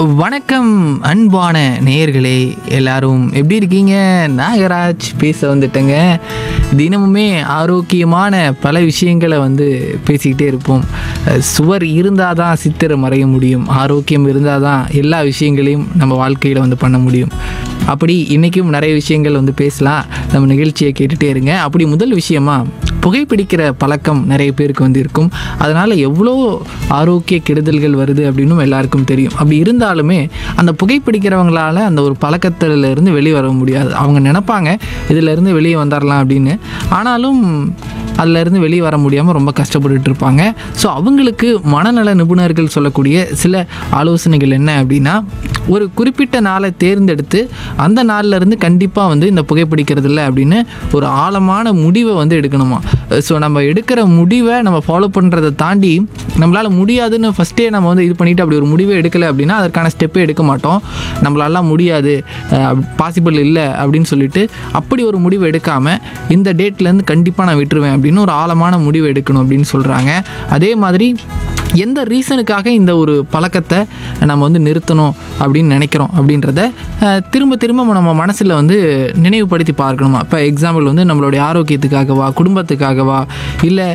வணக்கம் அன்பான நேயர்களே எல்லாரும் எப்படி இருக்கீங்க நாகராஜ் பேச வந்துட்டேங்க தினமுமே ஆரோக்கியமான பல விஷயங்களை வந்து பேசிக்கிட்டே இருப்போம் அஹ் சுவர் இருந்தால் தான் சித்திரம் மறைய முடியும் ஆரோக்கியம் இருந்தால் தான் எல்லா விஷயங்களையும் நம்ம வாழ்க்கையில் வந்து பண்ண முடியும் அப்படி இன்றைக்கும் நிறைய விஷயங்கள் வந்து பேசலாம் நம்ம நிகழ்ச்சியை கேட்டுகிட்டே இருங்க அப்படி முதல் விஷயமா புகைப்பிடிக்கிற பழக்கம் நிறைய பேருக்கு வந்து இருக்கும் அதனால் எவ்வளோ ஆரோக்கிய கெடுதல்கள் வருது அப்படின்னும் எல்லாருக்கும் தெரியும் அப்படி இருந்தாலுமே அந்த புகைப்பிடிக்கிறவங்களால அந்த ஒரு பழக்கத்துல இருந்து வெளியே வர முடியாது அவங்க நினைப்பாங்க இதிலிருந்து வெளியே வந்துடலாம் அப்படின்னு ஆனாலும் அதிலிருந்து வெளியே வர முடியாமல் ரொம்ப கஷ்டப்பட்டுட்டு இருப்பாங்க ஸோ அவங்களுக்கு மனநல நிபுணர்கள் சொல்லக்கூடிய சில ஆலோசனைகள் என்ன அப்படின்னா ஒரு குறிப்பிட்ட நாளை தேர்ந்தெடுத்து அந்த நாள்ல இருந்து கண்டிப்பாக வந்து இந்த புகைப்பிடிக்கிறது இல்லை அப்படின்னு ஒரு ஆழமான முடிவை வந்து எடுக்கணுமா ஸோ நம்ம எடுக்கிற முடிவை நம்ம ஃபாலோ பண்ணுறதை தாண்டி நம்மளால் முடியாதுன்னு ஃபஸ்ட்டே நம்ம வந்து இது பண்ணிட்டு அப்படி ஒரு முடிவை எடுக்கலை அப்படின்னா அதற்கான ஸ்டெப்பே எடுக்க மாட்டோம் நம்மளாலாம் முடியாது பாசிபிள் இல்லை அப்படின்னு சொல்லிட்டு அப்படி ஒரு முடிவு எடுக்காமல் இந்த டேட்லேருந்து கண்டிப்பாக நான் விட்டுருவேன் அப்படின்னு ஒரு ஆழமான முடிவு எடுக்கணும் அப்படின்னு சொல்கிறாங்க அதே மாதிரி எந்த ரீசனுக்காக இந்த ஒரு பழக்கத்தை நம்ம வந்து நிறுத்தணும் அப்படின்னு நினைக்கிறோம் அப்படின்றத அஹ், திரும்ப திரும்ப நம்ம மனசில் வந்து நினைவுபடுத்தி பார்க்கணுமா இப்போ எக்ஸாம்பிள் வந்து நம்மளுடைய ஆரோக்கியத்துக்காகவா குடும்பத்துக்காகவா இல்லை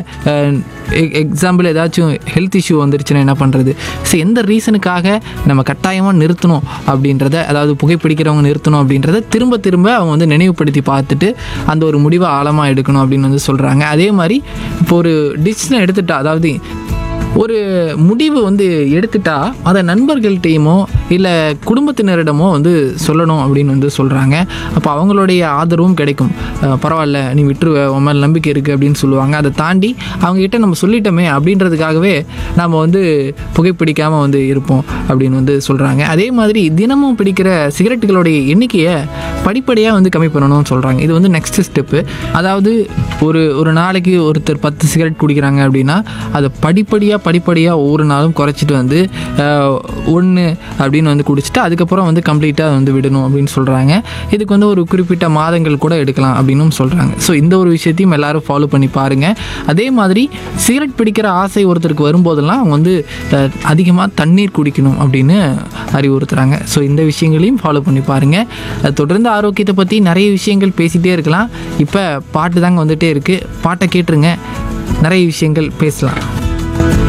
எக்ஸாம்பிள் ஏதாச்சும் ஹெல்த் இஷ்யூ வந்துருச்சுன்னா என்ன பண்ணுறது ஸோ எந்த ரீசனுக்காக நம்ம கட்டாயமாக நிறுத்தணும் அப்படின்றத அதாவது புகைப்பிடிக்கிறவங்க நிறுத்தணும் அப்படின்றத திரும்ப திரும்ப அவங்க வந்து நினைவுபடுத்தி பார்த்துட்டு அந்த ஒரு முடிவை ஆழமாக எடுக்கணும் அப்படின்னு வந்து சொல்கிறாங்க அதே மாதிரி இப்போ ஒரு டிசிஷன் எடுத்துட்டா அதாவது ஒரு முடிவு வந்து எடுத்துட்டா அதை நண்பர்கள்ட்டையுமோ இல்லை குடும்பத்தினரிடமோ வந்து சொல்லணும் அப்படின்னு வந்து சொல்கிறாங்க அப்போ அவங்களுடைய ஆதரவும் கிடைக்கும் அஹ் பரவாயில்ல நீ விட்டுருவ உன் மேல் நம்பிக்கை இருக்குது அப்படின்னு சொல்லுவாங்க அதை தாண்டி அவங்ககிட்ட நம்ம சொல்லிட்டோமே அப்படின்றதுக்காகவே நம்ம வந்து புகைப்பிடிக்காமல் வந்து இருப்போம் அப்படின்னு வந்து சொல்கிறாங்க அதே மாதிரி தினமும் பிடிக்கிற சிகரெட்டுகளுடைய எண்ணிக்கையை படிப்படியாக வந்து கம்மி பண்ணணும்னு சொல்கிறாங்க இது வந்து நெக்ஸ்ட் ஸ்டெப்பு அதாவது ஒரு ஒரு நாளைக்கு ஒருத்தர் பத்து சிகரெட் குடிக்கிறாங்க அப்படின்னா அதை படிப்படியாக படிப்படியாக ஒவ்வொரு நாளும் குறைச்சிட்டு வந்து ஒன்று அப்படின்னு வந்து குடிச்சிட்டு அதுக்கப்புறம் வந்து கம்ப்ளீட்டாக வந்து விடணும் அப்படின்னு சொல்கிறாங்க இதுக்கு வந்து ஒரு குறிப்பிட்ட மாதங்கள் கூட எடுக்கலாம் அப்படின்னும் சொல்கிறாங்க ஸோ இந்த ஒரு விஷயத்தையும் எல்லாரும் ஃபாலோ பண்ணி பாருங்கள் அதே மாதிரி சிகரெட் பிடிக்கிற ஆசை ஒருத்தருக்கு வரும்போதெல்லாம் அவங்க வந்து அதிகமாக தண்ணீர் குடிக்கணும் அப்படின்னு அறிவுறுத்துகிறாங்க ஸோ இந்த விஷயங்களையும் ஃபாலோ பண்ணி பாருங்கள் தொடர்ந்து ஆரோக்கியத்தை பற்றி நிறைய விஷயங்கள் பேசிகிட்டே இருக்கலாம் இப்போ பாட்டு தாங்க வந்துகிட்டே இருக்குது பாட்டை கேட்டுருங்க நிறைய விஷயங்கள் பேசலாம்